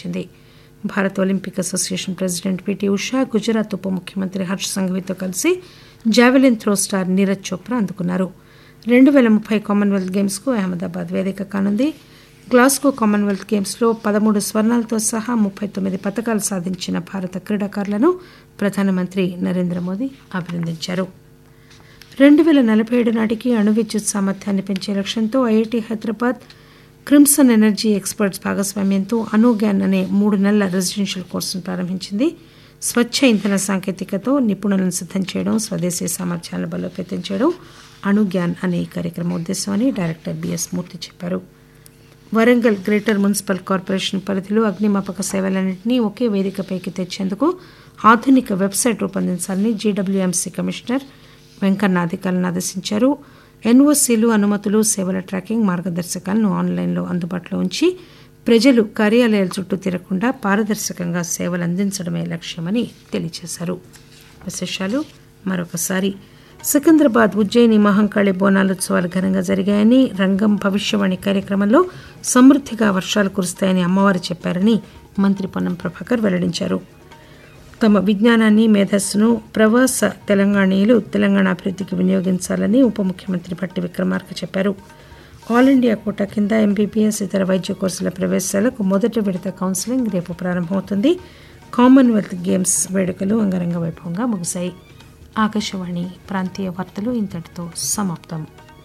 ఇచ్చింది భారత Olympic Association president PT Usha Gujarat ఉప ముఖ్యమంత్రి హర్ష్ సంఘవితో కలిసి javelin throw star Neeraj Chopra అందుకున్నారు రెండు వేల ముప్పై కామన్వెల్త్ గేమ్స్కు అహ్మదాబాద్ వేదిక కానుంది గ్లాస్గో కామన్వెల్త్ గేమ్స్లో పదమూడు స్వర్ణాలతో సహా ముప్పై తొమ్మిది పథకాలు సాధించిన భారత క్రీడాకారులను ప్రధానమంత్రి నరేంద్ర మోదీ అభినందించారు రెండు వేల నలభై ఏడు నాటికి అణు విద్యుత్ సామర్థ్యాన్ని పెంచే లక్ష్యంతో IIT Hyderabad Crimson Energy experts భాగస్వామ్యంతో అనుగ్యాన్ అనే మూడు నెలల రెసిడెన్షియల్ కోర్సును ప్రారంభించింది స్వచ్ఛ ఇంధన సాంకేతికతో నిపుణులను సిద్ధం చేయడం స్వదేశీ సామర్థ్యాలను బలోపేతం చేయడం అణుగ్యాన్ అనే ఈ కార్యక్రమం ఉద్దేశం అని డైరెక్టర్ బిఎస్ మూర్తి చెప్పారు వరంగల్ గ్రేటర్ మున్సిపల్ కార్పొరేషన్ పరిధిలో అగ్నిమాపక సేవలన్నింటినీ ఒకే వేదికపైకి తెచ్చేందుకు ఆధునిక వెబ్సైట్ రూపొందించాలని జీడబ్ల్యూఎంసీ కమిషనర్ వెంకన్న అధికారులను ఆదేశించారు ఎన్ఓసీలు అనుమతులు సేవల ట్రాకింగ్ మార్గదర్శకాలను ఆన్లైన్లో అందుబాటులో ఉంచి ప్రజలు కార్యాలయాల చుట్టూ తిరగకుండా పారదర్శకంగా సేవలు అందించడమే లక్ష్యమని తెలియజేశారు విశేషాలు మరొకసారి సికింద్రాబాద్ ఉజ్జయిని మహంకాళి బోనాలోత్సవాలు ఘనంగా జరిగాయని రంగం భవిష్యవాణి కార్యక్రమంలో సమృద్ధిగా వర్షాలు కురుస్తాయని అమ్మవారు చెప్పారని మంత్రి పొన్నం ప్రభాకర్ వెల్లడించారు తమ విజ్ఞానాన్ని మేధస్సును ప్రవాస తెలంగాణీయులు తెలంగాణ అభివృద్ధికి వినియోగించాలని ఉప ముఖ్యమంత్రి భట్టి విక్రమార్క చెప్పారు ఆల్ ఇండియా కోటా కింద ఎంబీబీఎస్ ఇతర వైద్య కోర్సుల ప్రవేశాలకు మొదటి విడత కౌన్సిలింగ్ రేపు ప్రారంభమవుతుంది కామన్వెల్త్ గేమ్స్ వేడుకలు అంగరంగ వైభవంగా ముగిశాయి ఆకాశవాణి ప్రాంతీయ వార్తలు ఇంతటితో సమాప్తం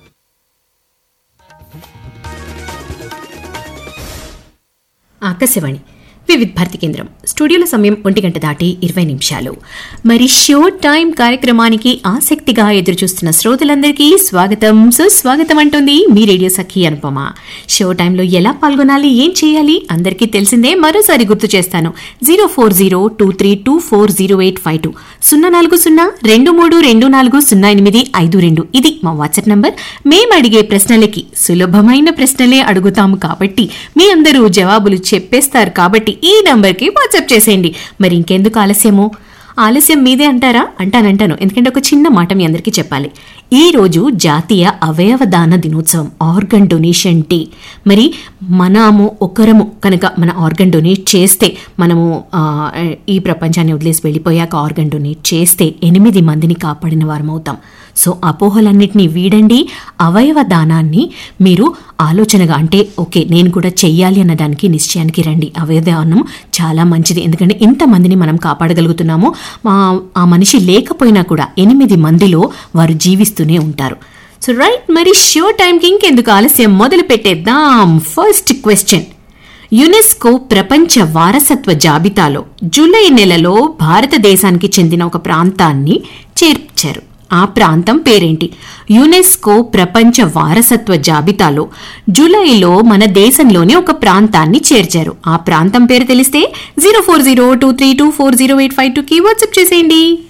ఆకాశవాణి వివిధ భారతి కేంద్రం స్టూడియోల సమయం ఒంటి గంట దాటి ఇరవై నిమిషాలు మరి షో టైం కార్యక్రమానికి ఆసక్తిగా ఎదురుచూస్తున్న శ్రోతలందరికీ స్వాగతం సుస్వాగతం అంటుంది మీ రేడియో సఖి అనుపమ షో టైంలో ఎలా పాల్గొనాలి ఏం చేయాలి అందరికీ తెలిసిందే మరోసారి గుర్తు చేస్తాను zero four zero two three two four zero eight five two సున్నా నాలుగు సున్నా రెండు మూడు రెండు నాలుగు సున్నా ఎనిమిది ఐదు రెండు ఇది మా వాట్సాప్ నంబర్ మేము అడిగే ప్రశ్నలకి సులభమైన ప్రశ్నలే అడుగుతాము కాబట్టి మీ అందరూ జవాబులు చెప్పేస్తారు కాబట్టి ఈ నంబర్కి వాట్సాప్ చేసేయండి మరి ఇంకెందుకు ఆలస్యము ఆలస్యం మీదే అంటారా అంటానంటాను ఎందుకంటే ఒక చిన్న మాట మీ అందరికీ చెప్పాలి ఈ రోజు జాతీయ అవయవ దాన దినోత్సవం ఆర్గన్ డొనేషన్ డే మరి మనము ఒకరము కనుక మన ఆర్గన్ డొనేట్ చేస్తే మనము ఆ, ఈ ప్రపంచాన్ని వదిలేసి వెళ్ళిపోయాక ఆర్గన్ డొనేట్ చేస్తే ఎనిమిది మందిని కాపాడిన వారం అవుతాం సో అపోహలన్నిటినీ వీడండి అవయవ దానాన్ని మీరు ఆలోచనగా అంటే ఓకే నేను కూడా చెయ్యాలి అన్న దానికి నిశ్చయానికి రండి అవయవ దానం చాలా మంచిది ఎందుకంటే ఇంతమందిని మనం కాపాడగలుగుతున్నాము మా- ఆ మనిషి లేకపోయినా కూడా ఎనిమిది మందిలో వారు జీవిస్తూనే ఉంటారు సో రైట్ మరి షో టైంకి ఇంకెందుకు ఆలస్యం మొదలు పెట్టేద్దాం ఫస్ట్ క్వశ్చన్ యునెస్కో ప్రపంచ వారసత్వ జాబితాలో జూలై నెలలో భారతదేశానికి చెందిన ఒక ప్రాంతాన్ని చేర్చారు ఆ ప్రాంతం పేరేంటి యునెస్కో ప్రపంచ వారసత్వ జాబితాలో జూలైలో మన దేశంలోని ఒక ప్రాంతాన్ని చేర్చారు ఆ ప్రాంతం పేరు తెలిస్తే zero four zero two three two four zero eight five టూకి వాట్సాప్ చేసేయండి